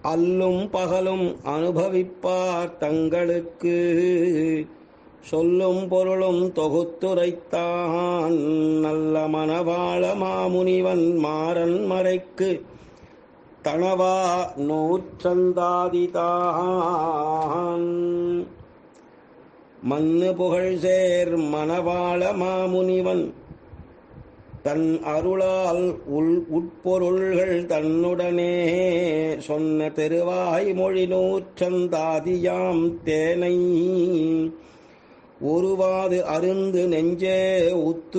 அல்லும் பகலும் அனுபவிப்பார் தங்களுக்கு சொல்லும் பொருளும் தொகுத்துரைத்தான் நல்ல மனவாள மாமுனிவன் மாறன் மறைக்கு தனவா நூற்றந்தாதிதான் மண்ணு புகழ் சேர் மணவாள மாமுனிவன் தன் அருளால் உள் உட்பொருள்கள் தன்னுடனே சொன்ன தெருவாய் மொழி நூற்றந்தாதியாம் தேனை ஒருவாது அருந்து நெஞ்சே உத்து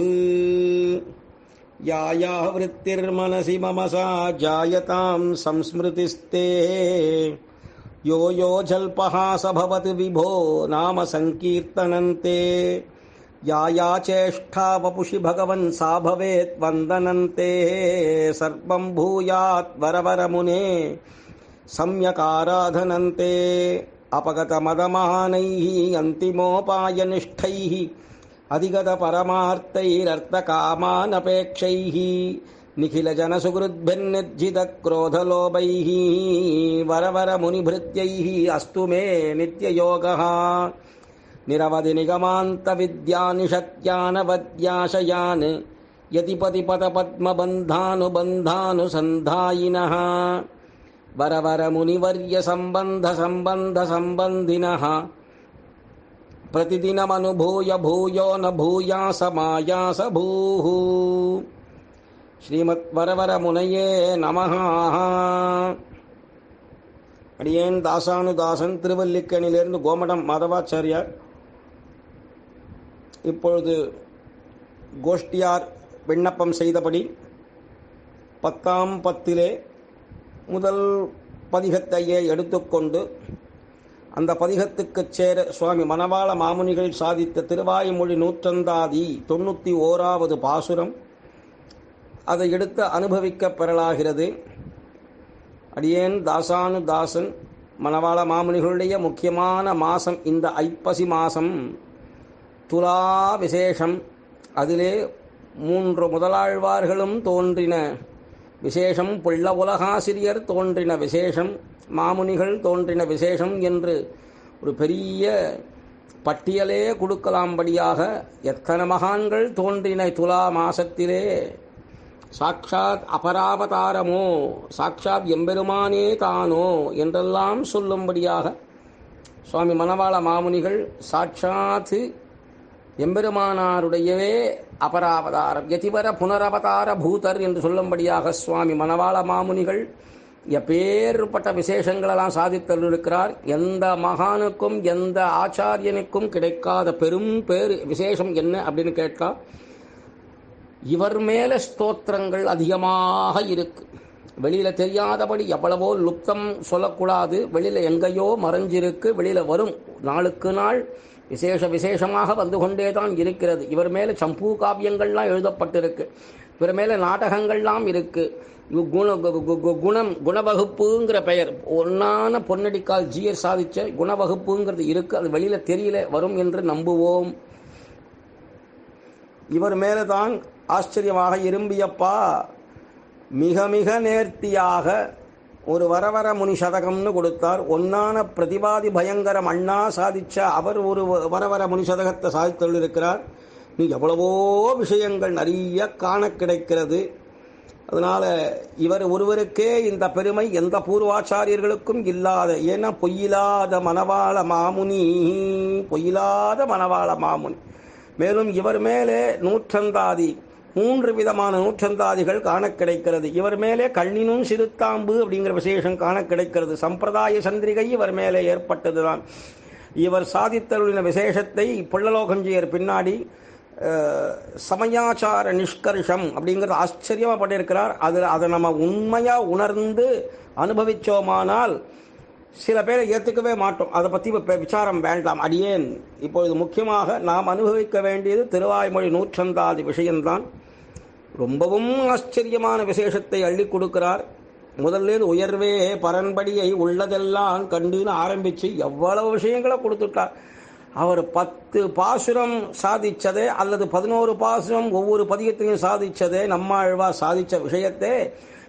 யாயா விருத்திர்மனசி மமசா ஜாயதாம் சம்ஸ்மிருதிஸ்தே यो यो जल्पः स भवति विभो नाम सङ्कीर्तनन्ते या या चेष्टा वपुषि भगवन् सा भवेत् वन्दनन्ते सर्वं भूयात् वरवरमुने सम्यकाराधनन्ते अपगतमदमानैः अन्तिमोपायनिष्ठैः अधिगतपरमार्थैरर्थकामानपेक्षैः निखिलजनसुहृद्भिर्निर्जितक्रोधलोभैः वरवरमुनिभृत्यैः अस्तु मे नित्ययोगः निरवधिनिगमान्तविद्यानिशक्यानवद्याशयान् यतिपतिपदपद्मबन्धानुबन्धानुसन्धायिनः वरवरमुनिवर्यसम्बन्धसम्बन्धसम्बन्धिनः प्रतिदिनमनुभूय भूयो न भूयासमायास भूः ஸ்ரீமத் வரவர முனையே நமஹ அடியேன் தாசானுதாசன் திருவல்லிக்கணிலிருந்து கோமடம் மாதவாச்சாரியார் இப்பொழுது கோஷ்டியார் விண்ணப்பம் செய்தபடி பத்தாம் பத்திலே முதல் பதிகத்தையே எடுத்துக்கொண்டு அந்த பதிகத்துக்குச் சேர சுவாமி மணவாள மாமுனிகள் சாதித்த திருவாய்மொழி நூற்றந்தாதி தொண்ணூற்றி ஓராவது பாசுரம் அதை எடுத்து அனுபவிக்கப் பெறலாகிறது அடியேன் தாசானு தாசன் மணவாள மாமுனிகளுடைய முக்கியமான மாசம் இந்த ஐப்பசி மாசம் துலா விசேஷம் அதிலே மூன்று முதலாழ்வார்களும் தோன்றின விசேஷம் புள்ள உலகாசிரியர் தோன்றின விசேஷம் மாமுனிகள் தோன்றின விசேஷம் என்று ஒரு பெரிய பட்டியலே கொடுக்கலாம்படியாக எத்தனை மகான்கள் தோன்றின துலா மாசத்திலே சாட்சாத் அபராவதாரமோ சாட்சாத் எம்பெருமானே தானோ என்றெல்லாம் சொல்லும்படியாக சுவாமி மணவாள மாமுனிகள் சாட்சாத் எம்பெருமானாருடையவே அபராவதாரம் எதிவர புனரவதார பூதர் என்று சொல்லும்படியாக சுவாமி மணவாள மாமுனிகள் எப்பேற்பட்ட விசேஷங்களெல்லாம் சாதித்திருக்கிறார் எந்த மகானுக்கும் எந்த ஆச்சாரியனுக்கும் கிடைக்காத பெரும் பேர் விசேஷம் என்ன அப்படின்னு கேட்டா இவர் மேல ஸ்தோத்திரங்கள் அதிகமாக இருக்கு வெளியில தெரியாதபடி எவ்வளவோ லுப்தம் சொல்லக்கூடாது வெளியில எங்கேயோ மறைஞ்சிருக்கு வெளியில வரும் நாளுக்கு நாள் விசேஷ விசேஷமாக வந்து கொண்டே தான் இருக்கிறது இவர் மேல சம்பூ காவியங்கள்லாம் எழுதப்பட்டிருக்கு இவர் மேல நாடகங்கள்லாம் இருக்கு குண குணம் குணவகுப்புங்கிற பெயர் ஒன்னான பொன்னடிக்கால் ஜியர் சாதிச்ச குணவகுப்புங்கிறது இருக்கு அது வெளியில தெரியல வரும் என்று நம்புவோம் இவர் மேலதான் ஆச்சரியமாக இரும்பியப்பா மிக மிக நேர்த்தியாக ஒரு வரவர முனி சதகம்னு கொடுத்தார் ஒன்னான பிரதிபாதி பயங்கரம் அண்ணா சாதிச்ச அவர் ஒரு வரவர முனி சதகத்தை சாதித்தொள்ளிருக்கிறார் நீ எவ்வளவோ விஷயங்கள் நிறைய காண கிடைக்கிறது அதனால இவர் ஒருவருக்கே இந்த பெருமை எந்த பூர்வாச்சாரியர்களுக்கும் இல்லாத ஏன்னா பொய்யிலாத மணவாள மாமுனி பொய்யிலாத மணவாள மாமுனி மேலும் இவர் மேலே நூற்றந்தாதி மூன்று விதமான நூற்றந்தாதிகள் காண கிடைக்கிறது இவர் மேலே கண்ணினும் சிறுத்தாம்பு அப்படிங்கிற விசேஷம் காண கிடைக்கிறது சம்பிரதாய சந்திரிகை இவர் மேலே ஏற்பட்டதுதான் இவர் சாதித்தருளின விசேஷத்தை புள்ளலோகஞ்சியர் பின்னாடி சமயாச்சார நிஷ்கர்ஷம் அப்படிங்கிறது ஆச்சரியமாக பண்ணியிருக்கிறார் அது அதை நம்ம உண்மையாக உணர்ந்து அனுபவிச்சோமானால் சில பேரை ஏற்றுக்கவே மாட்டோம் அதை பற்றி இப்போ விசாரம் வேண்டாம் அடியேன் இப்பொழுது முக்கியமாக நாம் அனுபவிக்க வேண்டியது திருவாய்மொழி நூற்றந்தாதி விஷயம்தான் ரொம்பவும் ஆச்சரியமான விசேஷத்தை அள்ளி கொடுக்கிறார் முதல்ல உயர்வே பரன்படியை உள்ளதெல்லாம் கண்டுன்னு ஆரம்பித்து எவ்வளவு விஷயங்களை கொடுத்துட்டார் அவர் பத்து பாசுரம் சாதிச்சதே அல்லது பதினோரு பாசுரம் ஒவ்வொரு பதிகத்திலையும் சாதிச்சதே நம்மாழ்வா சாதிச்ச விஷயத்தை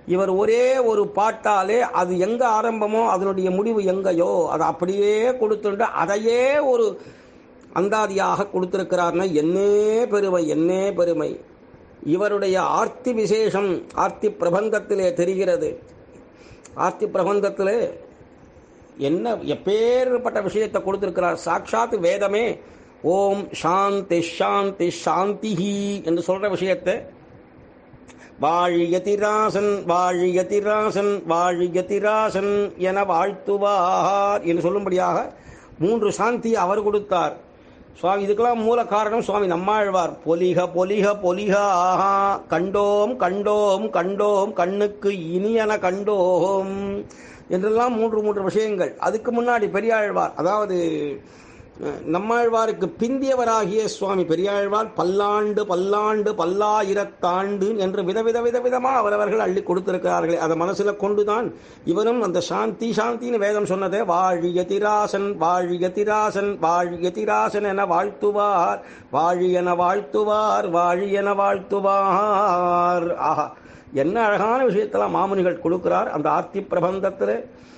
இவர் ஒரே ஒரு பாட்டாலே அது எங்க ஆரம்பமோ அதனுடைய முடிவு எங்கேயோ அதை அப்படியே கொடுத்துட்டு அதையே ஒரு அந்தாதியாக கொடுத்திருக்கிறார்னா என்னே பெருமை என்னே பெருமை இவருடைய ஆர்த்தி விசேஷம் ஆர்த்தி பிரபந்தத்திலே தெரிகிறது ஆர்த்தி பிரபந்தத்திலே என்ன எப்பேற்பட்ட விஷயத்தை கொடுத்திருக்கிறார் சாட்சாத் வேதமே ஓம் சாந்தி சாந்தி சாந்திஹி என்று சொல்ற விஷயத்தை வாழியதிராசன் வாழியதிராசன் வாழியதிராசன் என வாழ்த்துவார் என்று சொல்லும்படியாக மூன்று சாந்தியை அவர் கொடுத்தார் சுவாமி இதுக்கெல்லாம் மூல காரணம் சுவாமி நம்மாழ்வார் பொலிக பொலிக பொலிக ஆஹா கண்டோம் கண்டோம் கண்டோம் கண்ணுக்கு இனியன கண்டோம் என்றெல்லாம் மூன்று மூன்று விஷயங்கள் அதுக்கு முன்னாடி பெரியாழ்வார் அதாவது அஹ், நம்மாழ்வாருக்கு பிந்தியவராகிய சுவாமி பெரியாழ்வார் பல்லாண்டு பல்லாண்டு பல்லாயிரத்தாண்டு என்று விதவித விதவிதமா அவரவர்கள் அள்ளி கொடுத்திருக்கிறார்களே அதை மனசுல கொண்டுதான் இவரும் அந்த சாந்தி சாந்தின்னு வேதம் சொன்னதே வாழிய திராசன் வாழிய திராசன் வாழிய திராசன் என வாழ்த்துவார் வாழியென வாழ்த்துவார் வாழியென வாழ்த்துவார் ஆஹா என்ன அழகான விஷயத்தெல்லாம் மாமுனிகள் கொடுக்கிறார் அந்த ஆர்த்தி பிரபந்தத்தில்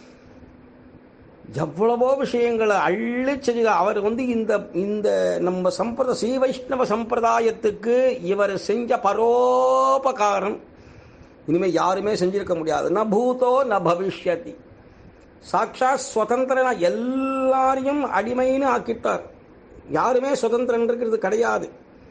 எவ்வளவோ விஷயங்களை அள்ளி செஞ்சு அவர் வந்து இந்த இந்த நம்ம சம்பிரத ஸ்ரீ வைஷ்ணவ சம்பிரதாயத்துக்கு இவர் செஞ்ச பரோபகாரம் இனிமே யாருமே செஞ்சிருக்க முடியாது ந பூதோ ந பவிஷ்யதி சாட்சாத் சுதந்திரனா எல்லாரையும் அடிமைன்னு ஆக்கிட்டார் யாருமே சுதந்திரன் இருக்கிறது கிடையாது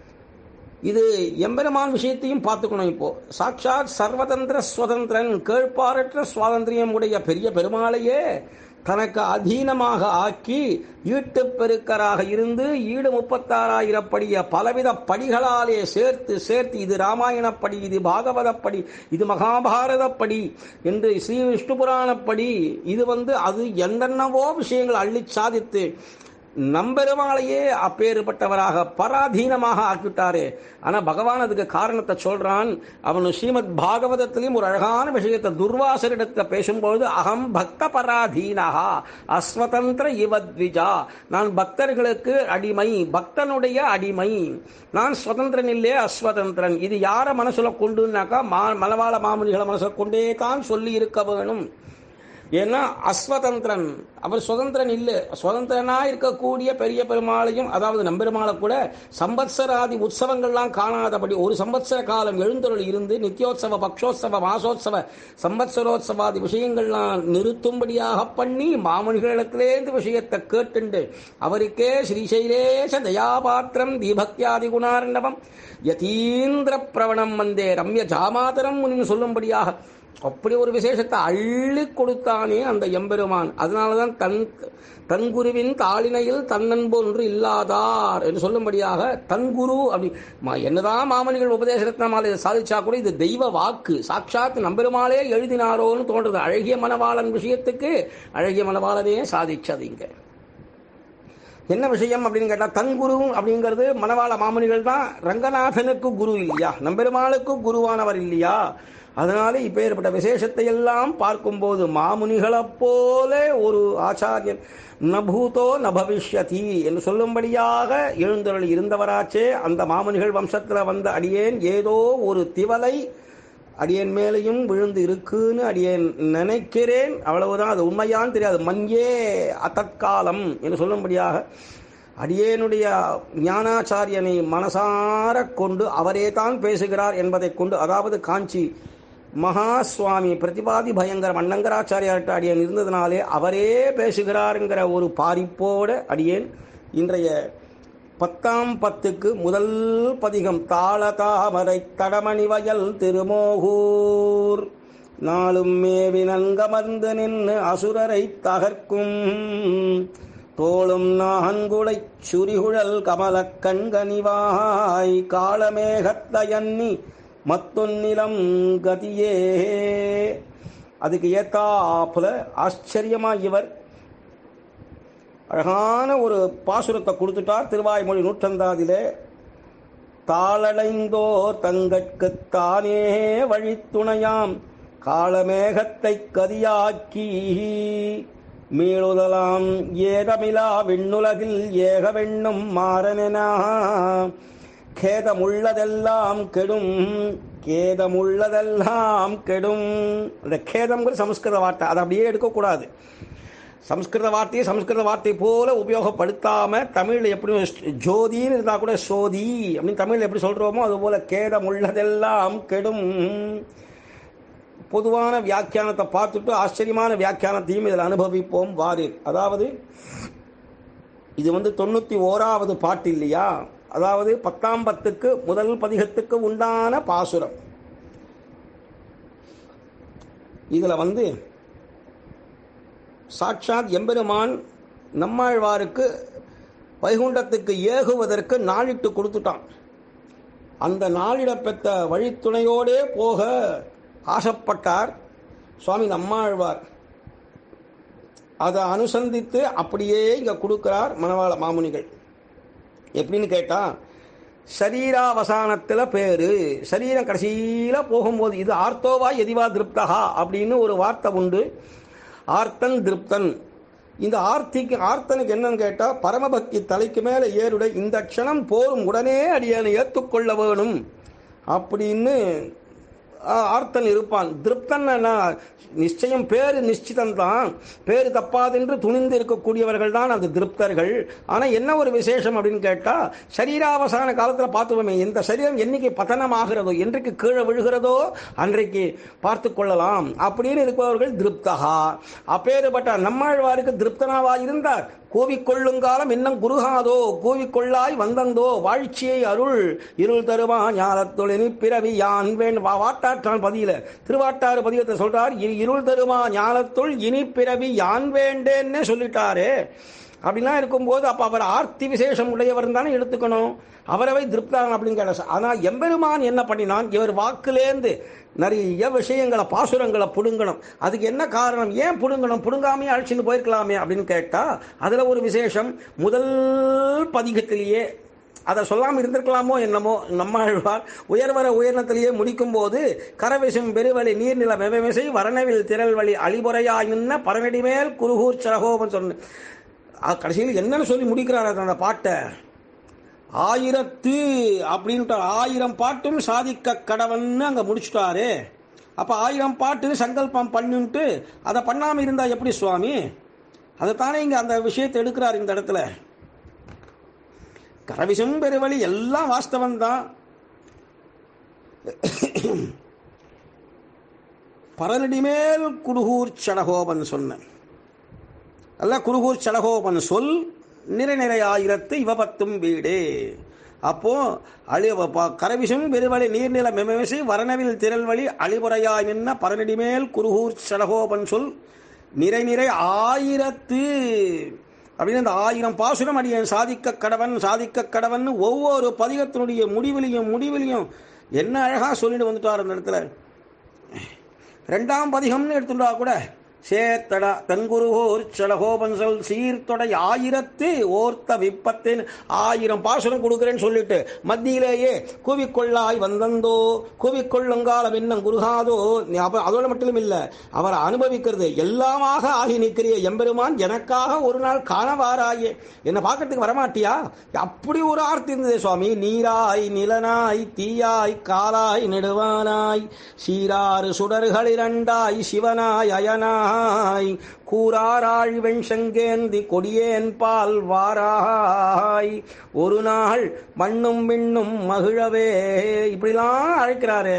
இது எம்பெருமான் விஷயத்தையும் பார்த்துக்கணும் இப்போ சாட்சாத் சர்வதந்திர சுதந்திரன் கேழ்பாரற்ற சுவாதந்திரியம் உடைய பெரிய பெருமாளையே தனக்கு அதீனமாக ஆக்கி ஈட்டுப் பெருக்கராக இருந்து ஈடு முப்பத்தாறாயிரப்படிய பலவித படிகளாலே சேர்த்து சேர்த்து இது ராமாயணப்படி இது பாகவதப்படி இது மகாபாரதப்படி என்று ஸ்ரீ விஷ்ணு புராணப்படி இது வந்து அது என்னென்னவோ விஷயங்கள் அள்ளிச் சாதித்து நம்பெருமாளையே அப்பேறுபட்டவராக பராதீனமாக ஆக்கிவிட்டாரே ஆனா பகவான் அதுக்கு காரணத்தை சொல்றான் அவன் ஸ்ரீமத் பாகவதத்திலையும் ஒரு அழகான விஷயத்தை துர்வாசரிடத்துல பேசும்போது அகம் பக்த பராதீனஹா அஸ்வதந்திர இவத்விஜா நான் பக்தர்களுக்கு அடிமை பக்தனுடைய அடிமை நான் சுதந்திரன் இல்லே அஸ்வதந்திரன் இது யார மனசுல கொண்டுனாக்கா மா மலவாள மாமுனிகளை மனசுல கொண்டே தான் சொல்லி இருக்க வேணும் ஏன்னா அஸ்வதந்திரன் அவர் சுதந்திரன் இல்லை சுதந்திரனா இருக்கக்கூடிய பெரிய பெருமாளையும் அதாவது நம்பெருமாளை கூட சம்பத்சராதி உற்சவங்கள்லாம் காணாதபடி ஒரு சம்பத்சர காலம் எழுந்தருள் இருந்து நித்யோத்சவ பக்ஷோத்சவ மாசோத்சவ சம்பத்சரோத்சவாதி விஷயங்கள்லாம் நிறுத்தும்படியாக பண்ணி மாமனிகளிடத்திலேருந்து விஷயத்தை கேட்டுண்டு அவருக்கே ஸ்ரீசைலேஷ தயாபாத்திரம் தீபக்தியாதி குணார்ணவம் யதீந்திர பிரவணம் வந்தே ரம்ய ஜாமாதரம் முனின்னு சொல்லும்படியாக அப்படி ஒரு விசேஷத்தை அள்ளி கொடுத்தானே அந்த எம்பெருமான் அதனாலதான் தன் தன் குருவின் தாளினையில் தன்னன்பு ஒன்று இல்லாதார் என்று சொல்லும்படியாக தன் குரு அப்படி ம- என்னதான் மாமனிகள் உபதேசத்தினால இதை சாதிச்சா கூட இது தெய்வ வாக்கு சாட்சாத் நம்பெருமாளே எழுதினாரோன்னு தோன்றது அழகிய மனவாளன் விஷயத்துக்கு அழகிய மனவாளனே சாதிச்சது இங்க என்ன விஷயம் அப்படின்னு கேட்டா தன் குரு அப்படிங்கிறது மணவாள மாமுனிகள் தான் ரங்கநாதனுக்கு குரு இல்லையா நம்பெருமாளுக்கு குருவானவர் இல்லையா அதனால இப்பேற்பட்ட விசேஷத்தை எல்லாம் பார்க்கும்போது மாமுனிகளைப் போல ஒரு ஆச்சாரியன் நபூதோ ந பவிஷ்யதி என்று சொல்லும்படியாக எழுந்தருள் இருந்தவராச்சே அந்த மாமுனிகள் வம்சத்துல வந்த அடியேன் ஏதோ ஒரு திவலை அடியேன் மேலையும் விழுந்து இருக்குன்னு அடியேன் நினைக்கிறேன் அவ்வளவுதான் அது உண்மையான்னு தெரியாது மஞ்சே அத்தற்காலம் என்று சொல்லும்படியாக அடியேனுடைய ஞானாச்சாரியனை மனசார கொண்டு அவரே தான் பேசுகிறார் என்பதை கொண்டு அதாவது காஞ்சி மகா சுவாமி பிரதிபாதி பயங்கரம் அண்ணங்கராச்சாரியார்கிட்ட அடியேன் இருந்ததுனாலே அவரே பேசுகிறாருங்கிற ஒரு பாரிப்போட அடியேன் இன்றைய பத்தாம் பத்துக்கு முதல் பதிகம் தாள தாமரை தடமணி வயல் திருமோகூர் நாளும் மேவி நன்கமர்ந்து நின்று அசுரரை தகர்க்கும் தோளும் நான்குடைச் சுரிகுழல் கமலக் கண்கனிவாய் காலமேகத்தயன்னி மத்தொன்னிலம் கதியே அதுக்கு ஏத்தாப்புல ஆச்சரியமா இவர் அழகான ஒரு பாசுரத்தை கொடுத்துட்டார் திருவாய்மொழி நூற்றந்தாதிலே தாளடைந்தோர் தங்கட்குத் தானே வழித்துணையாம் காளமேகத்தை கதியாக்கி மீளுதலாம் ஏகமிலா விண்ணுலகில் ஏகவெண்ணும் மாறனெனா கேதமுள்ளதெல்லாம் கெடும் கேதமுள்ளதெல்லாம் கெடும் அந்த கேதம்ங்கிற சமஸ்கிருத வார்த்தை அதை அப்படியே எடுக்கக்கூடாது சம்ஸ்கிருத வார்த்தையை சம்ஸ்கிருத வார்த்தை போல உபயோகப்படுத்தாம தமிழ்ல எப்படி ஜோதின்னு இருந்தா கூட சோதி அப்படின்னு தமிழ்ல எப்படி சொல்றோமோ அது போல கேதம் உள்ளதெல்லாம் கெடும் பொதுவான வியாக்கியானத்தை பார்த்துட்டு ஆச்சரியமான வியாக்கியானத்தையும் இதில் அனுபவிப்போம் வாரி அதாவது இது வந்து தொண்ணூத்தி ஓராவது பாட்டு இல்லையா அதாவது பத்தாம் பத்துக்கு முதல் பதிகத்துக்கு உண்டான பாசுரம் இதுல வந்து சாட்சாத் எம்பெருமான் நம்மாழ்வாருக்கு வைகுண்டத்துக்கு ஏகுவதற்கு நாளிட்டு கொடுத்துட்டான் அந்த நாளிடப் பெற்ற வழித்துணையோடே போக ஆசைப்பட்டார் சுவாமி நம்மாழ்வார் அதை அனுசந்தித்து அப்படியே இங்க கொடுக்கிறார் மணவாள மாமுனிகள் எப்படின்னு கேட்டா சரீராவசானத்துல பேரு சரீரம் கடைசியில போகும்போது இது ஆர்த்தோவா எதிவா திருப்தகா அப்படின்னு ஒரு வார்த்தை உண்டு ஆர்த்தன் திருப்தன் இந்த ஆர்த்திக்கு ஆர்த்தனுக்கு என்னன்னு கேட்டா பரமபக்தி தலைக்கு மேல ஏறுட இந்த க்ஷணம் போரும் உடனே அடியனை ஏற்றுக்கொள்ள வேணும் அப்படின்னு ஆ, ஆர்த்தன் இருப்பான் திருப்தன் நிச்சயம் பேரு நிச்சிதம் தான் பேரு தப்பாதென்று துணிந்து இருக்கக்கூடியவர்கள் தான் அந்த திருப்தர்கள் ஆனா என்ன ஒரு விசேஷம் அப்படின்னு கேட்டா சரீராவசான காலத்துல பார்த்துவோமே இந்த சரீரம் என்னைக்கு பதனமாகிறதோ என்றைக்கு கீழே விழுகிறதோ அன்றைக்கு பார்த்து கொள்ளலாம் அப்படின்னு இருப்பவர்கள் திருப்தகா அப்பேறுபட்ட நம்மாழ்வாருக்கு திருப்தனாவா இருந்தார் கூவிக்கொள்ளுங்காலம் இன்னும் குருகாதோ கூவிக்கொள்ளாய் வந்தந்தோ வாழ்ச்சியை அருள் இருள் தருமா ஞானத்தொழினி பிறவி யான் வேண் வா- வாட்டாற்றான் பதியில திருவாட்டாறு பதிகத்தை சொல்றார் "இ- இருள் தருமா ஞானத்துள் இனி பிறவி யான் வேண்டேன்னு சொல்லிட்டாரே அப்படிலாம் இருக்கும்போது அப்ப அவர் ஆர்த்தி விசேஷம் உடையவர் தானே எடுத்துக்கணும் அவரவை திருப்தான் அப்படின்னு கேட்ட ஆனா எம்பெருமான் என்ன பண்ணினான் இவர் வாக்குலேந்து நிறைய விஷயங்களை பாசுரங்களை புடுங்கணும் அதுக்கு என்ன காரணம் ஏன் புடுங்கணும் புடுங்காமே அழைச்சிட்டு போயிருக்கலாமே அப்படின்னு கேட்டா அதுல ஒரு விசேஷம் முதல் பதிகத்திலேயே அதை சொல்லாம இருந்திருக்கலாமோ என்னமோ நம்மாழ்வார் உயர்வர உயர்ணத்திலேயே முடிக்கும் போது கரவிசும் பெருவழி நீர்நில வெவமிசை வரணவில் திரள் வழி அழிபுறையாய் நின்ன பரநடி மேல் குருகூர் சரகோபன் சொன்ன அது கடைசியில் என்னன்னு சொல்லி முடிக்கிறார் அந்த பாட்டை ஆயிரத்து அப்படின்ட்டு ஆயிரம் பாட்டும் சாதிக்க கடவன்னு அங்க முடிச்சுட்டாரு அப்ப ஆயிரம் பாட்டு சங்கல்பம் பண்ணிட்டு அதை பண்ணாம இருந்தா எப்படி சுவாமி அதைத்தானே இங்க அந்த விஷயத்தை எடுக்கிறார் இந்த இடத்துல கரவிசம் பெருவழி எல்லாம் வாஸ்தவம் தான் பரநடி மேல் குருகூர் சடகோபன் சொன்னேன் அல்ல குருகூர் சடகோபன் சொல் நிறை நிறை ஆயிரத்து இவபத்தும் வீடே அப்போ அழி ப- கரவிசும் பெருவழி நீர்நில மெமவிசை வரணவில் திரள்வழி அழிபுறையாய் நின்ன பரநடி மேல் குருகூர் சடகோபன் சொல் நிறை நிறை ஆயிரத்து அப்படின்னு அந்த ஆயிரம் பாசுரம் அடியன் சாதிக்க கடவன் சாதிக்க கடவன் ஒவ்வொரு பதிகத்தினுடைய முடிவிலையும் முடிவிலையும் என்ன அழகா சொல்லிட்டு வந்துட்டார் அந்த இடத்துல ரெண்டாம் பதிகம்னு எடுத்துட்டா கூட சேர்த்தடா தன்குருகோர் சடகோபன் சொல் சீர்த்தொடை ஆயிரத்து ஓர்த்த விப்பத்தின் ஆயிரம் பாசுரம் கொடுக்கிறேன்னு சொல்லிட்டு மத்தியிலேயே கூவிக்கொள்ளாய் வந்தந்தோ கூவிக்கொள்ளுங்காலம் இன்னும் குருகாதோ நீ அப்ப அதோட மட்டும் இல்ல அவர் அனுபவிக்கிறது எல்லாமாக ஆகி நிற்கிறிய எம்பெருமான் எனக்காக ஒரு நாள் காணவாராயே என்ன பார்க்கறதுக்கு வரமாட்டியா அப்படி ஒரு ஆர்த்தி இருந்தது சுவாமி நீராய் நிலனாய் தீயாய் காலாய் நெடுவானாய் சீராறு சுடர்கள் இரண்டாய் சிவனாய் அயனாய் கூறாராழ் வெண்சங்கேந்தி கொடியேன் பால் வாராய் ஒரு நாள் மண்ணும் விண்ணும் மகிழவே இப்படிலாம் அழைக்கிறாரு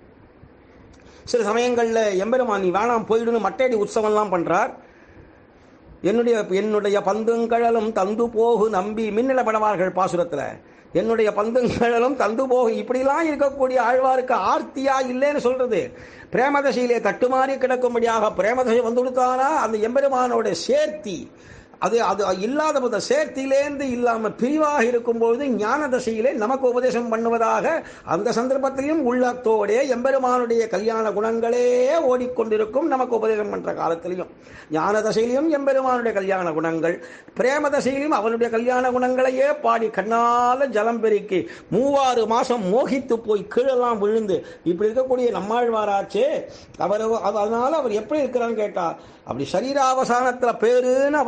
சில சமயங்கள்ல எம்பெருமான் நீ வேணாம் போயிடுன்னு மட்டையடி உற்சவம்லாம் பண்றார் என்னுடைய என்னுடைய பந்துங்கழலும் தந்து போகு நம்பி மின்னில படவார்கள் பாசுரத்துல என்னுடைய பந்துங்கழலும் தந்து போகு இப்படிலாம் இருக்கக்கூடிய ஆழ்வாருக்கு ஆர்த்தியா இல்லைன்னு சொல்றது பிரேமதசையிலே தட்டுமாறி கிடக்கும்படியாக பிரேமதசை வந்து கொடுத்தானா அந்த எம்பெருமானோட சேர்த்தி அது அது இல்லாத போது சேர்த்தியிலேந்து இல்லாம பிரிவாக இருக்கும்பொழுது ஞான தசையிலே நமக்கு உபதேசம் பண்ணுவதாக அந்த சந்தர்ப்பத்திலையும் உள்ளத்தோடே எம்பெருமானுடைய கல்யாண குணங்களே ஓடிக்கொண்டிருக்கும் நமக்கு உபதேசம் பண்ற காலத்திலையும் ஞான தசையிலையும் எம்பெருமானுடைய கல்யாண குணங்கள் பிரேம தசையிலும் அவனுடைய கல்யாண குணங்களையே பாடி கண்ணால ஜலம் பெருக்கி மூவாறு மாசம் மோகித்து போய் கீழெல்லாம் விழுந்து இப்படி இருக்கக்கூடிய நம்மாழ்வாராச்சே அவர் அதனால அவர் எப்படி இருக்கிறான்னு கேட்டா அப்படி சரீராவசானத்துல பேருன்னு அவர் காத்துட்டு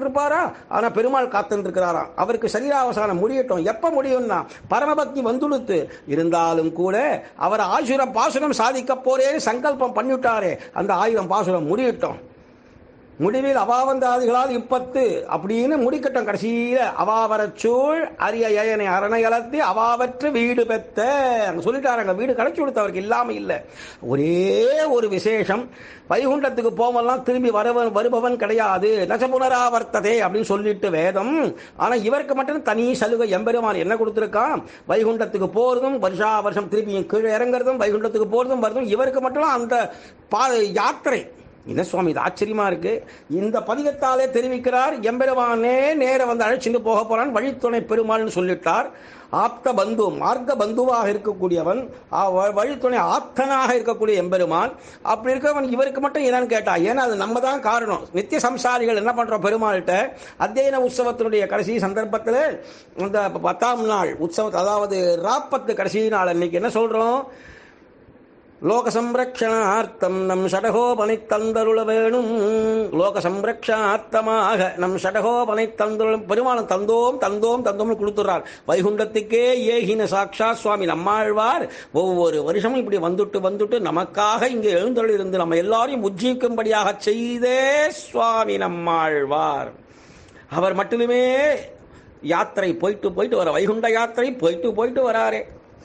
காத்துட்டு இருப்பாரா ஆனா பெருமாள் காத்துட்டு இருக்கிறாராம் அவருக்கு சரீராவசானம் முடியட்டும் எப்ப முடியும்னா பரமபக்தி வந்துடுத்து இருந்தாலும் கூட அவர் ஆயிரம் பாசுரம் சாதிக்க போறேன்னு சங்கல்பம் பண்ணிவிட்டாரே அந்த ஆயிரம் பாசுரம் முடியட்டும் முடிவில் அவாவந்தாதிகளால் இப்பத்து அப்படின்னு முடிக்கட்டும் கடைசியில அவாவரச்சூழ் அரிய ஏயனை அரணையலத்தி அவாவற்று வீடு பெத்த அங்க சொல்லிட்டாருங்க வீடு கிடைச்சி கொடுத்து அவருக்கு இல்லாம இல்லை ஒரே ஒரு விசேஷம் வைகுண்டத்துக்கு போவெல்லாம் திரும்பி வரவன் வருபவன் கிடையாது நசபுனராவர்த்ததே அப்படின்னு சொல்லிட்டு வேதம் ஆனா இவருக்கு மட்டும் தனி சலுகை எம்பெருமான் என்ன கொடுத்திருக்கான் வைகுண்டத்துக்கு போறதும் வருஷா வருஷம் திரும்பியும் கீழே இறங்குறதும் வைகுண்டத்துக்கு போறதும் வருதும் இவருக்கு மட்டும் அந்த பா யாத்திரை என்ன சுவாமி இது ஆச்சரியமா இருக்கு இந்த பதிகத்தாலே தெரிவிக்கிறார் எம்பெருமானே நேர வந்து அழைச்சிட்டு போக போறான் வழித்துணை பெருமாள்னு சொல்லிட்டார் ஆப்த பந்து மார்க்க பந்துவாக இருக்கக்கூடியவன் ஆ, வ- வழித்துணை ஆப்தனாக இருக்கக்கூடிய எம்பெருமான் அப்படி இருக்கவன் இவருக்கு மட்டும் என்னன்னு கேட்டா ஏன்னா அது நம்ம தான் காரணம் நித்திய சம்சாரிகள் என்ன பண்றோம் பெருமாள்கிட்ட அத்தியன உற்சவத்தினுடைய கடைசி சந்தர்ப்பத்தில் இந்த பத்தாம் நாள் உற்சவத்தை அதாவது ராப்பத்து கடைசி நாள் அன்னைக்கு என்ன சொல்றோம் லோக சம்ரக்ஷணார்த்தம் நம் ஷடகோபனை தந்தருள வேணும் லோக சம்ரக்ஷணார்த்தமாக நம் ஷடகோபனை தந்தருளும் பெருமானம் தந்தோம் தந்தோம் தந்தோம்னு கொடுத்துறார் வைகுண்டத்துக்கே ஏகின சாக்ஷா சுவாமி நம்மாழ்வார் ஒவ்வொரு வருஷமும் இப்படி வந்துட்டு வந்துட்டு நமக்காக இங்கே எழுந்தருள் இருந்து நம்ம எல்லாரையும் உஜ்ஜீவிக்கும்படியாக செய்தே சுவாமி நம்மாழ்வார் அவர் மட்டுமே யாத்திரை போயிட்டு போயிட்டு வர வைகுண்ட யாத்திரை போயிட்டு போயிட்டு வராரே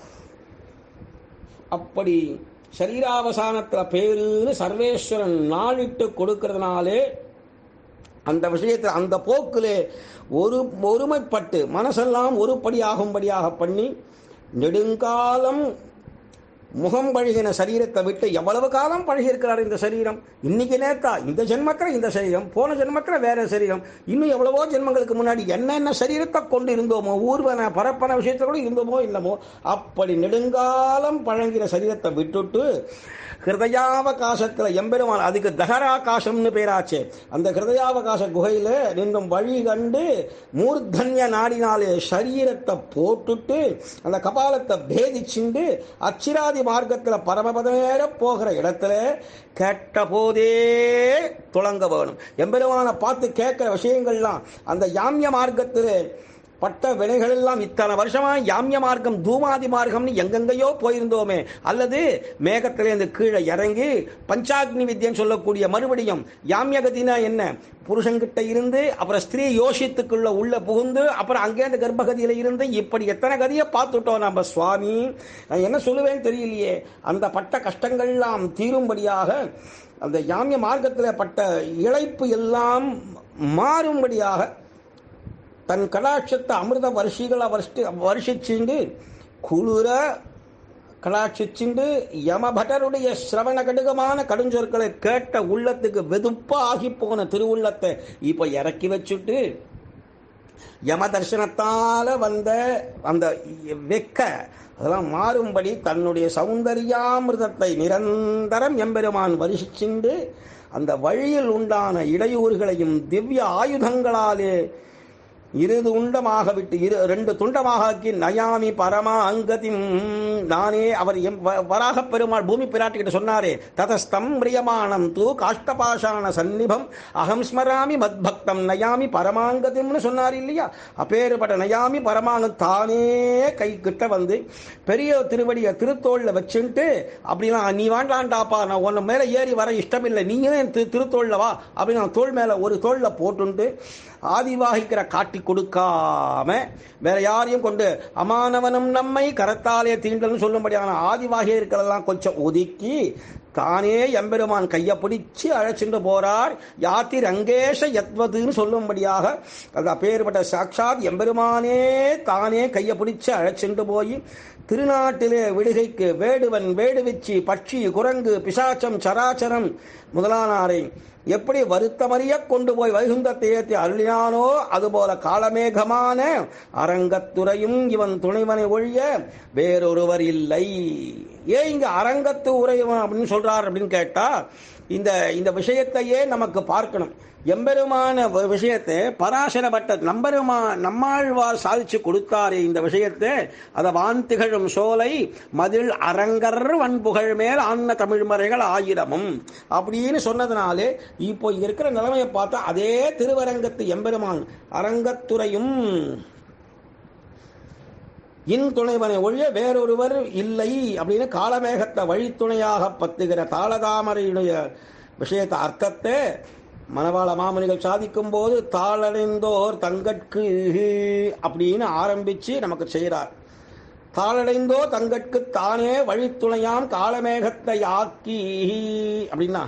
அப்படி சரீராவசானத்துல பேருன்னு சர்வேஸ்வரன் நாளிட்டு கொடுக்கறதுனாலே அந்த விஷயத்தை அந்த போக்கிலே ஒரு ஒருமைப்பட்டு மனசெல்லாம் ஒரு படியாகும்படியாக பண்ணி நெடுங்காலம் முகம் பழகின சரீரத்தை விட்டு எவ்வளவு காலம் பழகி இருக்கிறார் இந்த சரீரம் இன்னைக்கு நேத்தா இந்த ஜென்மத்துல இந்த சரீரம் போன ஜென்மத்துல வேற சரீரம் இன்னும் எவ்வளவோ ஜென்மங்களுக்கு முன்னாடி என்னென்ன சரீரத்தை கொண்டு இருந்தோமோ ஊர்வன பரப்பன விஷயத்துல கூட இருந்தோமோ இல்லமோ அப்படி நெடுங்காலம் பழகிற சரீரத்தை விட்டுட்டு ஹிருதயாவகாசத்துல எம்பெருமான் அதுக்கு தகராகாசம்னு பேராச்சே அந்த ஹிருதயாவகாச குகையில நின்றும் வழி கண்டு மூர்தன்ய நாடினாலே சரீரத்தை போட்டுட்டு அந்த கபாலத்தை பேதிச்சுண்டு அச்சிராதி மார்க்கத்துல பரமபதமேற போகிற இடத்துல கேட்ட போதே துளங்க வேணும் எம்பெருமானை பார்த்து கேட்கிற விஷயங்கள்லாம் அந்த யாமிய மார்க்கத்திலே பட்ட வினைகள் எல்லாம் இத்தனை வருஷமா யாமிய மார்க்கம் தூமாதி மார்க்கம்னு எங்கெங்கேயோ போயிருந்தோமே அல்லது மேகத்திலேருந்து கீழே இறங்கி பஞ்சாக்னி வித்யன்னு சொல்லக்கூடிய மறுபடியும் யாமியகதினா என்ன புருஷன்கிட்ட இருந்து அப்புறம் ஸ்திரீ யோசித்துக்குள்ள உள்ள புகுந்து அப்புறம் அங்கேருந்து கர்ப்பகதியில இருந்து இப்படி எத்தனை கதியை பார்த்துட்டோம் நம்ம சுவாமி நான் என்ன சொல்லுவேன்னு தெரியலையே அந்த பட்ட கஷ்டங்கள்லாம் தீரும்படியாக அந்த யாமிய மார்க்கத்தில் பட்ட இழைப்பு எல்லாம் மாறும்படியாக தன் கடாட்சத்தை அமிர்த வருஷிகளை வருஷி வருஷிச்சுண்டு குளிர கடாட்சிச்சுண்டு யமபட்டருடைய சிரவண கடுகமான கடுஞ்சொற்களை கேட்ட உள்ளத்துக்கு வெதுப்பா ஆகி போன திருவுள்ளத்தை இப்ப இறக்கி வச்சுட்டு யம தரிசனத்தால வந்த அந்த வெக்க அதெல்லாம் மாறும்படி தன்னுடைய சௌந்தர்யாமிர்தத்தை நிரந்தரம் எம்பெருமான் வருஷிச்சுண்டு அந்த வழியில் உண்டான இடையூறுகளையும் திவ்ய ஆயுதங்களாலே இரு துண்டமாக விட்டு இரு ரெண்டு துண்டமாக ஆக்கி நயாமி பரமா அங்கதிம் நானே அவர் எம் வ- வராகப் பெருமாள் பூமி பிராட்டிகிட்ட சொன்னாரே ததஸ்தம் பிரியமானம் தூ காஷ்டபாஷான சந்நிபம் அகம் ஸ்மராமி மத்பக்தம் நயாமி பரமாங்கதிம்னு சொன்னார் இல்லையா அப்பேறுபட்ட நயாமி பரமாங்கம் தானே கை கிட்ட வந்து பெரிய திருவடியை திருத்தோள்ல வச்சுட்டு அப்படிலாம் நீ வேண்டாண்டாப்பா நான் உன்ன மேல ஏறி வர இஷ்டமில்லை நீங்களே என் திரு திருத்தோள்ல வா அப்படின்னு நான் தோள் மேல ஒரு தோள்ல போட்டுண்டு ஆதிவாகிக்கிற காட்டி கொடுக்காம வேற யாரையும் கொண்டு அமானவனும் நம்மை கரத்தாலே தீண்டல்னு சொல்லும்படியான ஆதிவாகிய இருக்கிறதெல்லாம் கொஞ்சம் ஒதுக்கி தானே எம்பெருமான் கையை பிடிச்சு அழைச்சிட்டு போறார் யாத்தி ரங்கேஷ யத்வதுன்னு சொல்லும்படியாக அது அப்பேற்பட்ட சாட்சாத் எம்பெருமானே தானே கையை பிடிச்சு அழைச்சிட்டு போய் திருநாட்டிலே விடுகைக்கு வேடுவன் வேடுவிச்சி பட்சி குரங்கு பிசாச்சம் சராச்சரம் முதலானாரை எப்படி வருத்தமறிய கொண்டு போய் வைகுந்தத்தை ஏற்றி அருளினானோ அதுபோல காலமேகமான அரங்கத்துறையும் இவன் துணைவனை ஒழிய வேறொருவர் இல்லை ஏன் இங்க அரங்கத்து உரையவன் அப்படின்னு சொல்றார் அப்படின்னு கேட்டா இந்த இந்த விஷயத்தையே நமக்கு பார்க்கணும் எம்பெருமான வ- விஷயத்தை பராசர பட்டர் நம்பெருமா நம்மாழ்வார் சாதிச்சு கொடுத்தாரே இந்த விஷயத்தை அத வான் திகழும் சோலை மதில் அரங்கர் வன்புகழ் மேல் ஆன்ன தமிழ்மறைகள் ஆயிரமும் அப்படின்னு சொன்னதுனாலே இப்போ இங்க இருக்கிற நிலைமையை பார்த்தா அதே திருவரங்கத்து எம்பெருமான் அரங்கத்துறையும் இன் துணைவனை ஒழிய வேறொருவர் இல்லை அப்படின்னு காலமேகத்தை வழித்துணையாக பத்துகிற தாளதாமரையுடைய விஷயத்தை அர்த்தத்தை மணவாள மாமனிகள் சாதிக்கும் போது தாளடைந்தோர் தங்கட்கு அப்படின்னு ஆரம்பிச்சு நமக்கு செய்கிறார் தாளடைந்தோ தங்கட்கு தானே வழித்துணையாம் காலமேகத்தை ஆக்கி அப்படின்னா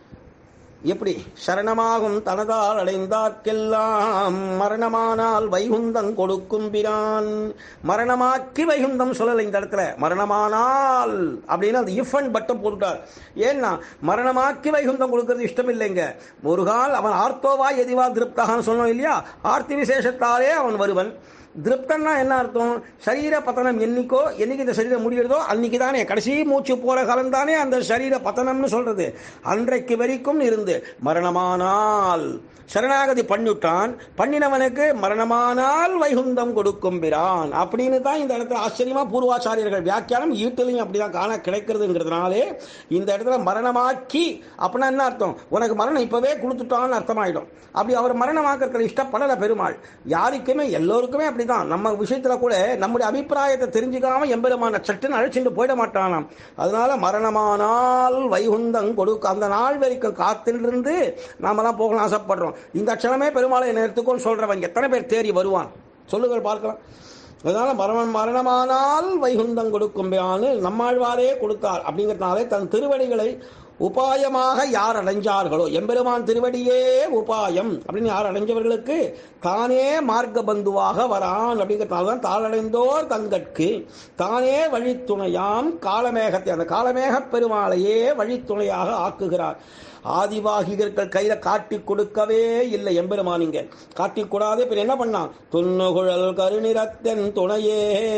எப்படி சரணமாகும் தனதால் அடைந்தார்க்கெல்லாம் மரணமானால் வைகுந்தம் கொடுக்கும் பிரான் மரணமாக்கி வைகுந்தம் சொல்லலை இந்த இடத்துல மரணமானால் அப்படின்னு அந்த இஃப் அண்ட் பட்டம் போட்டுட்டார் ஏன்னா மரணமாக்கி வைகுந்தம் கொடுக்கறது இஷ்டம் இல்லைங்க ஒரு கால் அவன் ஆர்த்தோவா எதிவா திருப்தகான்னு சொன்னோம் இல்லையா ஆர்த்தி விசேஷத்தாலே அவன் வருவன் திருப்தன்னா என்ன அர்த்தம் சரீர பத்தனம் என்னைக்கோ என்னைக்கு இந்த சரீரம் முடிகிறதோ அன்னைக்கு தானே கடைசி மூச்சு போற காலம் தானே அந்த சரீர பத்தனம்னு சொல்றது அன்றைக்கு வரைக்கும் இருந்து மரணமானால் சரணாகதி பண்ணிவிட்டான் பண்ணினவனுக்கு மரணமானால் வைகுந்தம் கொடுக்கும் பிரான் அப்படின்னு தான் இந்த இடத்துல ஆச்சரியமா பூர்வாச்சாரியர்கள் வியாக்கியானம் ஈட்டிலையும் அப்படிதான் காண கிடைக்கிறதுங்கிறதுனாலே இந்த இடத்துல மரணமாக்கி அப்படின்னா என்ன அர்த்தம் உனக்கு மரணம் இப்பவே கொடுத்துட்டான்னு அர்த்தமாயிடும் அப்படி அவர் மரணமாக்கிறதுல இஷ்டப்படல பெருமாள் யாருக்குமே எல்லோருக்குமே அப்படிதான் நம்ம விஷயத்துல கூட நம்முடைய அபிப்பிராயத்தை தெரிஞ்சுக்காம எம்பெருமான சட்டுன்னு அழைச்சிட்டு போயிட மாட்டானாம் அதனால மரணமானால் வைகுந்தம் கொடுக்க அந்த நாள் வரைக்கும் காத்திலிருந்து நாமெல்லாம் போகணும் ஆசைப்படுறோம் இந்த க்ஷணமே பெருமாளை நேரத்துக்கும் சொல்றவன் எத்தனை பேர் தேறி வருவான் சொல்லுங்கள் பார்க்கலாம் அதனால மரணம் மரணமானால் வைகுந்தம் கொடுக்கும் நம்மாழ்வாரே கொடுத்தார் அப்படிங்கிறதுனாலே தன் திருவடிகளை உபாயமாக யார் அடைஞ்சார்களோ எம்பெருமான் திருவடியே உபாயம் அப்படின்னு யார் அடைஞ்சவர்களுக்கு தானே மார்க்க பந்துவாக வரான் அப்படிங்கிறதுனால தான் தாளடைந்தோர் தங்கட்கு தானே வழித்துணையாம் காலமேகத்தை அந்த காலமேக பெருமாளையே வழித்துணையாக ஆக்குகிறார் ஆதிவாகிகர்கள் கையில காட்டி கொடுக்கவே இல்லை எம்பெருமான் இங்க காட்டி கூடாது பின் என்ன பண்ணான் துண்ணுகுழல் கருநிறத்தன் துணையே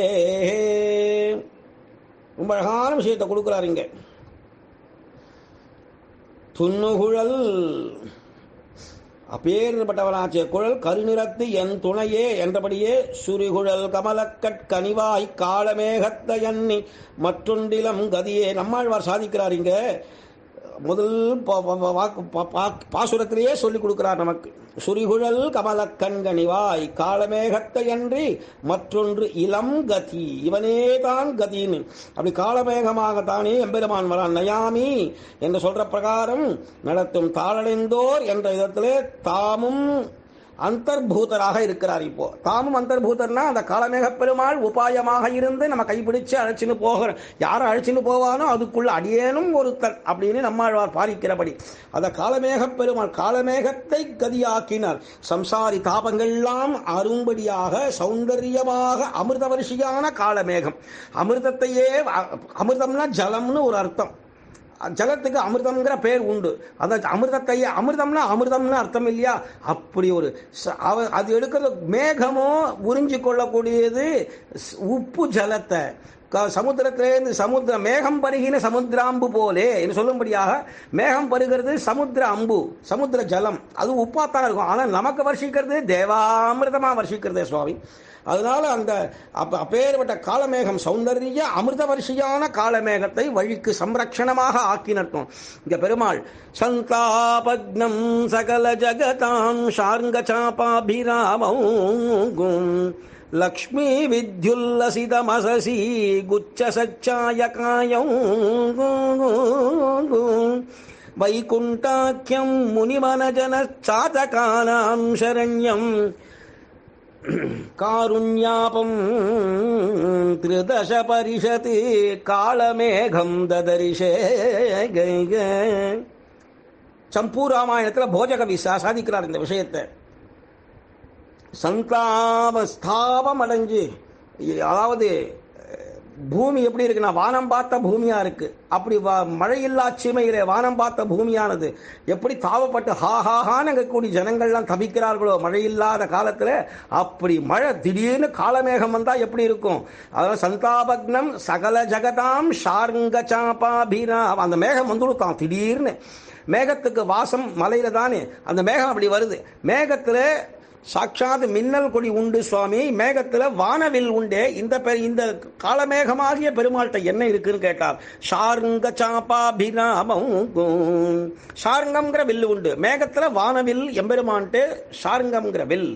ரொம்ப அழகான விஷயத்தை கொடுக்கிறார் இங்க துண்ணுகுழல் அப்பேற்பட்டவனாச்சிய குழல் கருநிறத்து என் துணையே என்றபடியே சுரிகுழல் கமலக்கட் கனிவாய் காலமேகத்த எண்ணி மற்றொன்றிலம் கதியே நம்மாழ்வார் சாதிக்கிறார் இங்க முதல் ப- ப- வாக்கு ப- பா- பாசுரத்திலேயே சொல்லிக் கொடுக்கிறார் நமக்கு சுரிகுழல் கமலக்கண் கனிவாய் காலமேகத்தை அன்றி மற்றொன்று இளம் கதி இவனே தான் கதின்னு அப்படி காலமேகமாக தானே எம்பெருமான் வரான் நயாமி என்று சொல்ற பிரகாரம் நடத்தும் தாளடைந்தோர் என்ற விதத்திலே தாமும் அந்தர்பூதராக இருக்கிறார் இப்போ தாமும் அந்தர்பூதர்னா அந்த காலமேக பெருமாள் உபாயமாக இருந்து நம்ம கைப்பிடிச்சு அழைச்சின்னு போகிற யாரை அழைச்சின்னு போவானோ அதுக்குள்ள அடியேனும் ஒருத்தர் அப்படின்னு நம்மாழ்வார் பாரிக்கிறபடி அந்த காலமேக பெருமாள் காலமேகத்தை கதியாக்கினார் சம்சாரி தாபங்கள்லாம் அரும்படியாக சௌந்தரியமாக அமிர்தவரிஷியான காலமேகம் அமிர்தத்தையே அ- அமிர்தம்னா ஜலம்னு ஒரு அர்த்தம் ஜலத்துக்கு அமிர்தம்ங்கிற பேர் உண்டு அந்த அமிர்தத்தையே அமிர்தம்னா அமிர்தம்னு அர்த்தம் இல்லையா அப்படி ஒரு ச- அவ- அது எடுக்கிறது மேகமோ உறிஞ்சி கொள்ளக்கூடியது ஸ்- உப்பு ஜலத்தை க- சமுத்திரத்திலேருந்து சமுத்திர மேகம் பருகின சமுத்திராம்பு போலே என்று சொல்லும்படியாக மேகம் பருகிறது சமுத்திர அம்பு சமுத்திர ஜலம் அது உப்பாத்தான் இருக்கும் ஆனால் நமக்கு வர்ஷிக்கிறது தேவாமிர்தமா வர்ஷிக்கிறதே சுவாமி அதனால அந்த அப்ப அப்பேற்பட்ட காலமேகம் சௌந்தரிய அமிர்த வரிசையான காலமேகத்தை வழிக்கு சம்ரக்ஷணமாக ஆக்கினட்டும் இங்க பெருமாள் சந்தாபக்னம் சகல ஜகதாம் ஷார்ங்க சாபாபிராமம் லக்ஷ்மி வித்யுல்லசிதமசசி குச்ச சச்சாயகாயம் வைகுண்டாக்கியம் முனிமனஜன சாதகானாம் சரண்யம் காருண்யாபம் திருதச பரிஷத் காலமேகம் ததரிஷே சம்பூ ராமாயணத்தில் போஜகவி சா- சாதிக்கிறார் இந்த விஷயத்தை சந்தாப ஸ்தாபம் அடைஞ்சு அதாவது பூமி எப்படி இருக்குன்னா வானம் பார்த்த பூமியா இருக்கு அப்படி வ- மழையில்லா சீமையிலே வானம் பார்த்த பூமியானது எப்படி தாவப்பட்டு ஹா ஹா ஹான்னு இருக்கக்கூடிய ஜனங்கள்லாம் தவிக்கிறார்களோ மழையில்லாத காலத்துல அப்படி மழை திடீர்னு காலமேகம் வந்தா எப்படி இருக்கும் அதனால சந்தாபக்னம் சகல ஜகதாம் ஷார்ங்க சாபாபிராம் அந்த மேகம் வந்துடுத்தான் திடீர்னு மேகத்துக்கு வாசம் மலையில தானே அந்த மேகம் அப்படி வருது மேகத்துல சாட்சாத் மின்னல் கொடி உண்டு சுவாமி மேகத்துல வானவில் உண்டே இந்த பெ- இந்த காலமேகமாகிய பெருமாள்கிட்ட என்ன இருக்குன்னு கேட்டார் ஷாருங்க சாபாபிராமம் ஷாருங்கம்ங்கிற வில்லு உண்டு மேகத்துல வானவில் எம்பெருமான்ட்டு ஷாருங்கம்ங்கிற வில்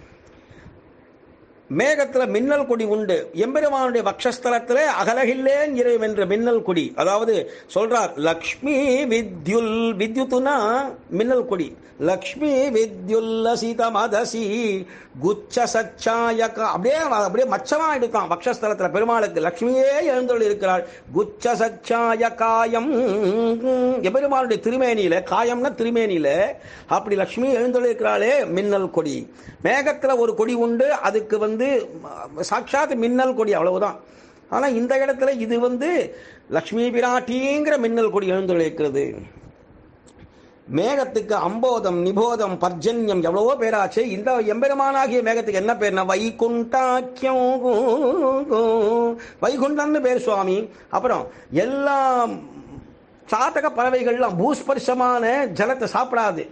மேகத்துல மின்னல் கொடி உண்டு எம்பெருமானுடைய வக்ஷஸ்தலத்துல அகலகில்லேன் இறைவென்ற மின்னல் கொடி அதாவது சொல்றார் லக்ஷ்மி வித்யுல் வித்யுத்துனா மின்னல் கொடி லக்ஷ்மி வித்யுல்லசித மதசி குச்ச சச்சாயக அப்படியே அப்படியே மச்சமா எடுத்தான் வக்ஷஸ்தலத்துல பெருமாளுக்கு லக்ஷ்மியே எழுந்தொள் இருக்கிறாள் குச்ச சச்சாய காயம் எபெருமானுடைய திருமேனியில காயம்னா திருமேனியில அப்படி லக்ஷ்மி எழுந்தொள் இருக்கிறாளே மின்னல் கொடி மேகத்துல ஒரு கொடி உண்டு அதுக்கு வந்து ம- சாட்சாத் மின்னல் கொடி அவ்வளவுதான் ஆனா இந்த இடத்துல இது வந்து லக்ஷ்மி பிராட்டிங்கிற மின்னல் கொடி எழுந்தொள் இருக்கிறது மேகத்துக்கு அம்போதம் நிபோதம் பர்ஜன்யம் எவ்வளவோ பேராச்சு இந்த எம்பெருமானாகிய மேகத்துக்கு என்ன பேர்னா வைகுண்டாக்கியம் வைகுண்டம்னு பேர் சுவாமி அப்புறம் எல்லாம் சாத்தக பறவைகள்லாம் பூஸ்பர்ஷமான ஜலத்தை சாப்பிடாது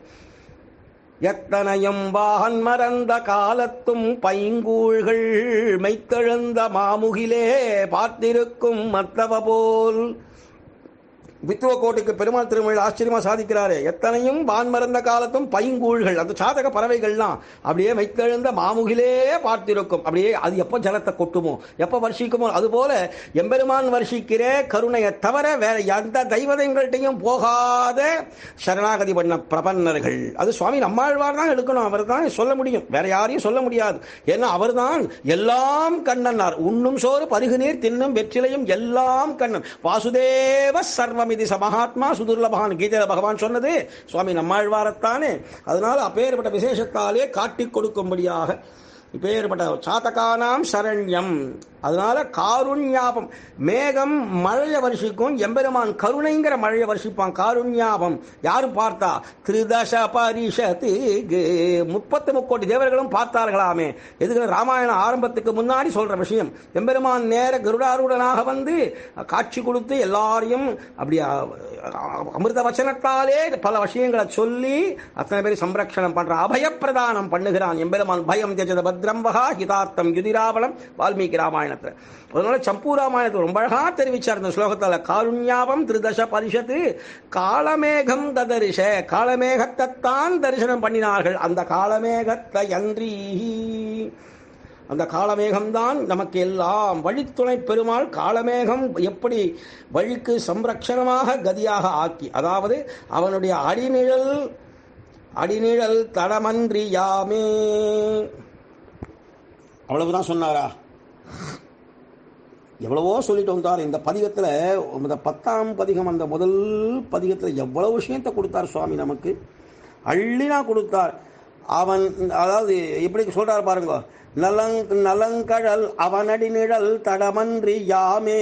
எத்தனையும் வாகன் மறந்த காலத்தும் பைங்கூழ்கள் மெய்த்தெழுந்த மாமுகிலே பார்த்திருக்கும் மத்தவ போல் வித்துவக்கோட்டைக்கு பெருமாள் திருமகள் ஆச்சரியமா சாதிக்கிறாரு எத்தனையும் வான் மறந்த காலத்தும் பைங்கூழ்கள் அந்த சாதக பறவைகள்லாம் அப்படியே மைத்தெழுந்த மாமுகிலே பார்த்திருக்கும் அப்படியே அது எப்போ ஜலத்தை கொட்டுமோ எப்போ வர்ஷிக்குமோ அதுபோல எம்பெருமான் வர்ஷிக்கிற கருணையை தவிர வேற எந்த தெய்வதைங்கள்ட்டையும் போகாத சரணாகதி பண்ண பிரபன்னர்கள் அது சுவாமி நம்மாழ்வார் தான் எடுக்கணும் அவர் தான் சொல்ல முடியும் வேற யாரையும் சொல்ல முடியாது ஏன்னா அவர்தான் எல்லாம் கண்ணன்னார் உண்ணும் சோறு பருகு நீர் தின்னும் வெற்றிலையும் எல்லாம் கண்ணன் வாசுதேவ சர்வமிதி சமஹாத்மா சுதுர்லபான் கீதையில பகவான் சொன்னது சுவாமி நம்மாழ்வாரத்தானே அதனால அப்பேற்பட்ட விசேஷத்தாலே காட்டிக் கொடுக்கும்படியாக இப்பேற்பட்ட சாத்தகானாம் சரண்யம் அதனால காருண்யாபம் மேகம் மழைய வருஷிக்கும் எம்பெருமான் கருணைங்கிற மழைய வருஷிப்பான் காருண்யாபம் யாரும் பார்த்தா திரிதச பரிஷத்து முப்பத்து முக்கோடி தேவர்களும் பார்த்தார்களாமே எதுக்கு ராமாயணம் ஆரம்பத்துக்கு முன்னாடி சொல்ற விஷயம் எம்பெருமான் நேர கருடாரூடனாக வந்து காட்சி கொடுத்து எல்லாரையும் அப்படி அமிர்த வச்சனத்தாலே பல விஷயங்களை சொல்லி அத்தனை பேர் சம்ரக்ஷணம் பண்றான் அபயப்பிரதானம் பண்ணுகிறான் எம்பெருமான் பயம் தியஜத பத்ரம் வகா ஹிதார்த்தம் யுதிராவலம் வால்மீகி ராமாயணத்துல அதனால சம்பூ ராமாயணத்தை ரொம்ப அழகா தெரிவிச்சார் இந்த ஸ்லோகத்தால காருண்யாபம் திருதச பரிஷத்து காலமேகம் ததரிஷ காலமேகத்தைத்தான் தரிசனம் பண்ணினார்கள் அந்த காலமேகத்தை அன்றி அந்த காலமேகம்தான் நமக்கு எல்லாம் வழித்துணை பெருமாள் காலமேகம் எப்படி வழிக்கு சம்ரக்ஷணமாக கதியாக ஆக்கி அதாவது அவனுடைய அடிநிழல் அடிநிழல் தடமன்றி யாமே அவ்வளவுதான் சொன்னாரா எவ்வளவோ சொல்லிட்டு வந்தார் இந்த பதிகத்துல இந்த பத்தாம் பதிகம் அந்த முதல் பதிகத்துல எவ்வளவு விஷயத்தை கொடுத்தார் சுவாமி நமக்கு அள்ளினா கொடுத்தார் அவன் அதாவது எப்படி சொல்றாரு பாருங்க நலங் நலங்கழல் அவனடி நிழல் தடமன்றி யாமே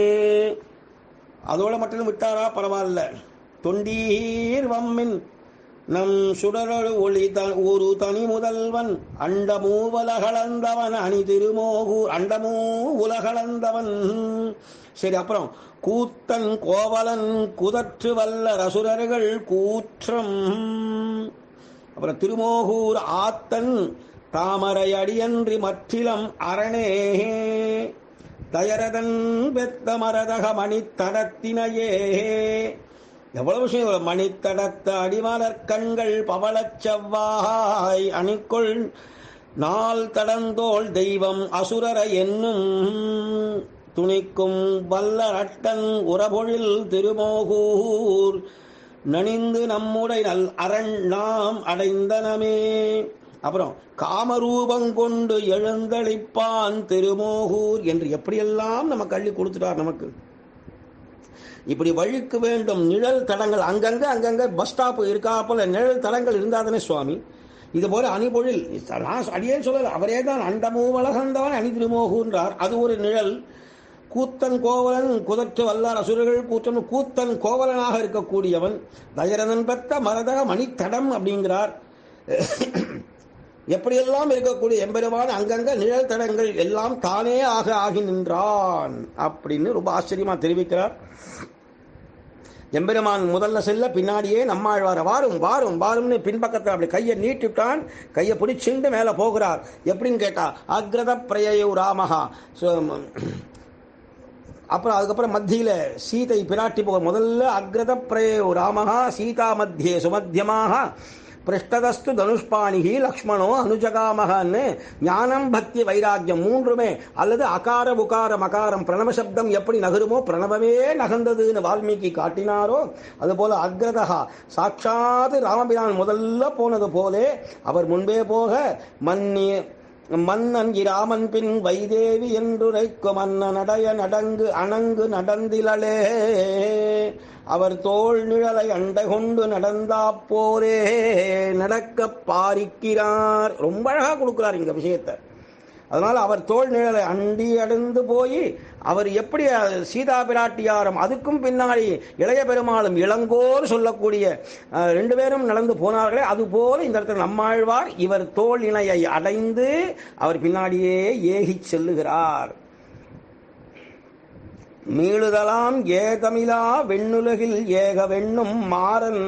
அதோட மட்டும் விட்டாரா பரவாயில்ல தொண்டீர் வம்மின் நம் சுடரொழு ஒளி த ஒரு தனி முதல்வன் அண்டமூ உலகளந்தவன் அணி திருமோகு அண்டமூ உலகளந்தவன் சரி அப்புறம் கூத்தன் கோவலன் குதற்று வல்ல ரசுரர்கள் கூற்றம் அப்புறம் திருமோகூர் ஆத்தன் தாமரை அடியன்றி மற்றிலம் அரணே தயரதன் பெத்த மரதக மணித்தடத்தினையே எவ்வளவு விஷயம் மணித்தடத்த அடிமலர் கண்கள் பவளச் செவ்வாய் அணிக்குள் நாள் தடந்தோள் தெய்வம் அசுரர என்னும் துணிக்கும் வல்ல நட்டன் உறபொழில் திருமோகூர் நனிந்து நம்முடைய நல் அரண் நாம் அடைந்தனமே அப்புறம் காமரூபம் கொண்டு எழுந்தளிப்பான் திருமோகூர் என்று எப்படியெல்லாம் நமக்கு அள்ளி கொடுத்துட்டார் நமக்கு இப்படி வழிக்கு வேண்டும் நிழல் தடங்கள் அங்கங்க அங்கங்க பஸ் ஸ்டாப் இருக்கா போல நிழல் தடங்கள் இருந்தாதானே சுவாமி இது போல அணிபொழில் நான் அடியேன் சொல்லல அவரே தான் அண்டமூ வளகந்தவன் அணி திருமோகுன்றார் அது ஒரு நிழல் கூத்தன் கோவலன் குதற்று வல்லார் அசுரர்கள் கூத்தன் கூத்தன் கோவலனாக இருக்கக்கூடியவன் தயரதன் பெற்ற மரதக மணித்தடம் அப்படிங்கிறார் எப்படியெல்லாம் இருக்கக்கூடிய எம்பெருமான அங்கங்க நிழல் தடங்கள் எல்லாம் தானே ஆக ஆகி நின்றான் அப்படின்னு ரொம்ப ஆச்சரியமா தெரிவிக்கிறார் எம்பெருமான் முதல்ல செல்ல பின்னாடியே நம்மாழ்வார வாரும் வாரும் வாரும்னு பின்பக்கத்தில் அப்படி கையை நீட்டிட்டான் கையை பிடிச்சிண்டு மேலே போகிறார் எப்படின்னு கேட்டா அக்ரத பிரயோ ராமஹா அப்புறம் அதுக்கப்புறம் மத்தியில சீதை பிராட்டி போக முதல்ல அக்ரத பிரயோ ராமஹா சீதா மத்தியே சுமத்தியமாக பிருஷ்டதஸ்து தனுஷ்பாணிகி லக்ஷ்மணோ அனுஜகாமகன்னு ஞானம் பக்தி வைராக்கியம் மூன்றுமே அல்லது அகார உகார மகாரம் பிரணவ சப்தம் எப்படி நகருமோ பிரணவமே நகர்ந்ததுன்னு வால்மீகி காட்டினாரோ அதுபோல அக்ரதகா சாட்சாத் ராமபிரான் முதல்ல போனது போலே அவர் முன்பே போக மன்னி மன்னன் இராமன் பின் வைதேவி என்றுரைக்கும் மன்ன நடைய நடங்கு அணங்கு நடந்திலளே அவர் தோல் நிழலை அண்டை கொண்டு நடந்தா போரே நடக்க பாரிக்கிறார் ரொம்ப அழகா கொடுக்கிறார் இந்த விஷயத்தை அதனால அவர் தோல் நிழலை அண்டி அடைந்து போய் அவர் எப்படி சீதா பிராட்டியாரம் அதுக்கும் பின்னாடி இளைய பெருமாளும் இளங்கோர் சொல்லக்கூடிய ரெண்டு பேரும் நடந்து போனார்களே அதுபோல இந்த இடத்துல நம்மாழ்வார் இவர் தோல் இணையை அடைந்து அவர் பின்னாடியே ஏகிச் செல்லுகிறார் மீளுதலாம் ஏதமிலா வெண்ணுலகில் ஏக வெண்ணும் மாறன்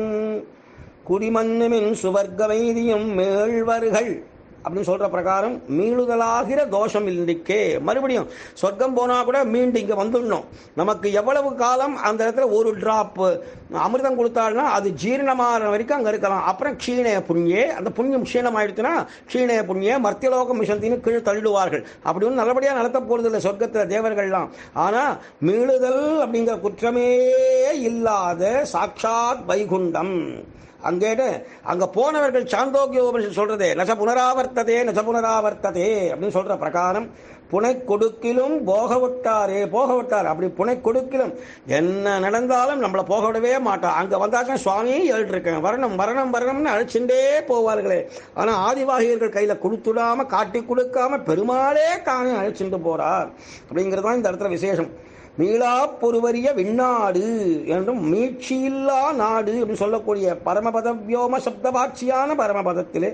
குடிமன்னுமின் சுவர்க்கமைதியும் மேழ்வர்கள் அப்படின்னு சொல்ற பிரகாரம் மீளுதலாகிற தோஷம் இல்லைக்கே மறுபடியும் சொர்க்கம் போனா கூட மீண்டும் இங்க வந்துடணும் நமக்கு எவ்வளவு காலம் அந்த இடத்துல ஒரு டிராப் அமிர்தம் கொடுத்தாள்னா அது ஜீரணமான வரைக்கும் அங்க இருக்கலாம் அப்புறம் க்ஷீணய புண்ணியே அந்த புண்ணியம் க்ஷீணம் ஆயிடுச்சுன்னா க்ஷீணய புண்ணிய மர்த்தியலோகம் மிஷந்தின்னு கீழே தள்ளுவார்கள் அப்படி ஒன்றும் நல்லபடியா நடத்த போறது இல்லை சொர்க்கத்துல தேவர்கள்லாம் ஆனா மீளுதல் அப்படிங்கிற குற்றமே இல்லாத சாட்சாத் வைகுண்டம் அங்கேட்டு அங்க போனவர்கள் சாந்தோக்கிய உபனிஷத் சொல்றதே நச புனராவர்த்ததே நச புனராவர்த்ததே அப்படின்னு சொல்ற பிரகாரம் புனை கொடுக்கிலும் போக விட்டாரே போக விட்டார் அப்படி புனை கொடுக்கிலும் என்ன நடந்தாலும் நம்மளை போக விடவே மாட்டோம் அங்க வந்தாக்க சுவாமி எழுதிருக்கேன் வரணும் வரணும் வரணும்னு அழைச்சுட்டே போவார்களே ஆனா ஆதிவாகியர்கள் கையில கொடுத்துடாம காட்டி கொடுக்காம பெருமாளே தானே அழைச்சிட்டு போறார் அப்படிங்கிறது தான் இந்த இடத்துல விசேஷம் மீளா பொருவரிய விண்ணாடு என்றும் மீட்சியில்லா நாடு அப்படின்னு சொல்லக்கூடிய பரமபத வியோம சப்தவாட்சியான பரமபதத்திலே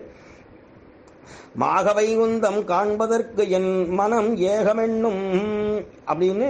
மாகவைகுந்தம் காண்பதற்கு என் மனம் ஏகமென்னும் அப்படின்னு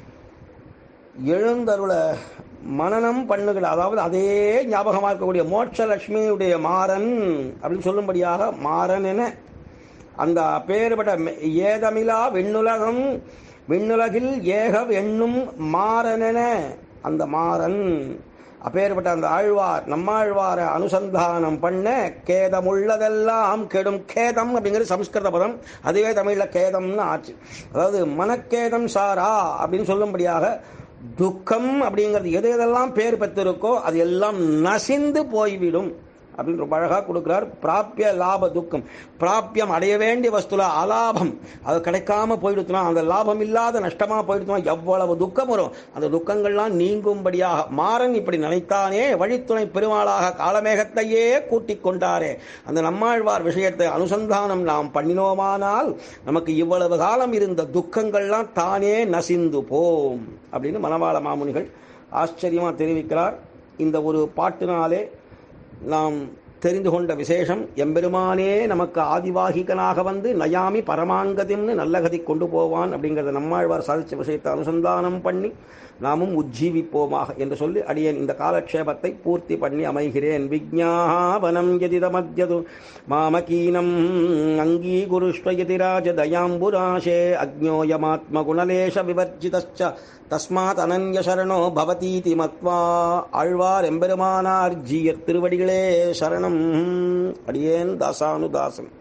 எழுந்தருள மனநம் பண்ணுகிற அதாவது அதே ஞாபகமாக இருக்கக்கூடிய மோட்சலட்சுமியுடைய மாறன் அப்படின்னு சொல்லும்படியாக மாறன் என அந்த பேறுபட்ட ஏதமிலா விண்ணுலகம் விண்ணுலகில் ஏக எண்ணும் மாறனென அந்த மாறன் அப்பேற்பட்ட அந்த ஆழ்வார் நம்மாழ்வார அனுசந்தானம் பண்ண கேதமுள்ளதெல்லாம் கெடும் கேதம் அப்படிங்கிறது சம்ஸ்கிருத பதம் அதுவே தமிழ்ல கேதம்னு ஆச்சு அதாவது மனக்கேதம் சாரா அப்படின்னு சொல்லும்படியாக துக்கம் அப்படிங்கிறது எது எதெல்லாம் பேர் பெற்றிருக்கோ அது எல்லாம் நசிந்து போய்விடும் அப்படின்னு ரொம்ப அழகா கொடுக்கிறார் பிராப்பிய லாப துக்கம் பிராப்பியம் அடைய வேண்டிய வஸ்துல அலாபம் அது கிடைக்காம போயிடுச்சுனா அந்த லாபம் இல்லாத நஷ்டமா போயிடுச்சுனா எவ்வளவு துக்கம் வரும் அந்த துக்கங்கள்லாம் நீங்கும்படியாக மாறன் இப்படி நினைத்தானே வழித்துணை பெருமாளாக காலமேகத்தையே கூட்டிக் கொண்டாரே அந்த நம்மாழ்வார் விஷயத்தை அனுசந்தானம் நாம் பண்ணினோமானால் நமக்கு இவ்வளவு காலம் இருந்த துக்கங்கள்லாம் தானே நசிந்து போம் அப்படின்னு மணவாள மாமுனிகள் ஆச்சரியமா தெரிவிக்கிறார் இந்த ஒரு பாட்டினாலே நாம் தெரிந்து கொண்ட விசேஷம் எம்பெருமானே நமக்கு ஆதிவாகிகனாக வந்து நயாமி பரமாங்கதிம்னு நல்ல கதி கொண்டு போவான் அப்படிங்கிறத நம்மாழ்வார் சாதிச்ச விஷயத்தை அனுசந்தானம் பண்ணி நாமும் உஜ்ஜீவிப்போமாக என்று சொல்லி அடியேன் இந்த காலக்ஷேபத்தை பூர்த்தி பண்ணி அமைகிறேன் விஜாபனம் எதிதமத்யது மாமகீனம் அங்கீகுருஷ்வயதி ராஜ தயாம்புராஷே அக்ஞோயமாத்மகுணலேஷ விவர்ஜிதச்ச தஸ்மாத் அனன்ய சரணோ பவதீதி மத்வா ஆழ்வார் எம்பெருமானார் ஜீயர் திருவடிகளே சரணம் அடியேன் தாசானுதாசன்